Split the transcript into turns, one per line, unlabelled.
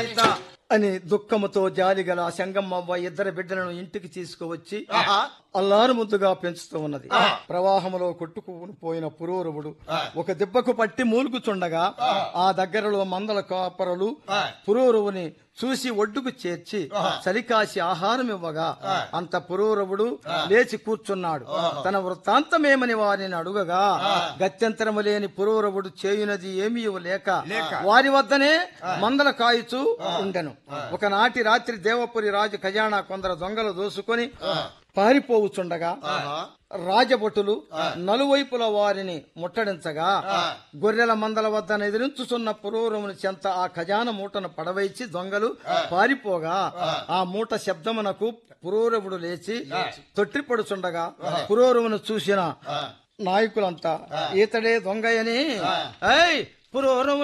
అని దుఃఖముతో జాలిగల శంగమ్మవ్వ ఇద్దరు బిడ్డలను ఇంటికి తీసుకువచ్చి
ఆహా.
అల్లారు ముద్దుగా పెంచుతూ ఉన్నది ప్రవాహములో కొట్టుకుని పోయిన పురూరవుడు ఒక దెబ్బకు పట్టి మూలుగుచుండగా ఆ దగ్గరలో మందల కాపరలు పురూరవుని చూసి ఒడ్డుకు చేర్చి చలికాసి ఆహారం ఇవ్వగా అంత పురూరవుడు లేచి కూర్చున్నాడు తన వృత్తాంతమేమని వారిని అడుగగా గత్యంతరము లేని పురూరవుడు చేయునది ఏమీ లేక వారి వద్దనే మందల కాయుచూ ఉండెను ఒకనాటి రాత్రి దేవపురి రాజు ఖజానా కొందరు దొంగలు దోసుకొని పారిపోవుచుండగా రాజభటులు నలువైపుల వారిని ముట్టడించగా గొర్రెల మందల వద్ద ఎదిరించుచున్న పురూరముని చెంత ఆ ఖజాన మూటను పడవైచి దొంగలు పారిపోగా ఆ మూట శబ్దమునకు పురూరవుడు లేచి తొట్టిపడుచుండగా పురూరవును చూసిన నాయకులంతా ఈతడే దొంగయని ఏయ్ పురూరవు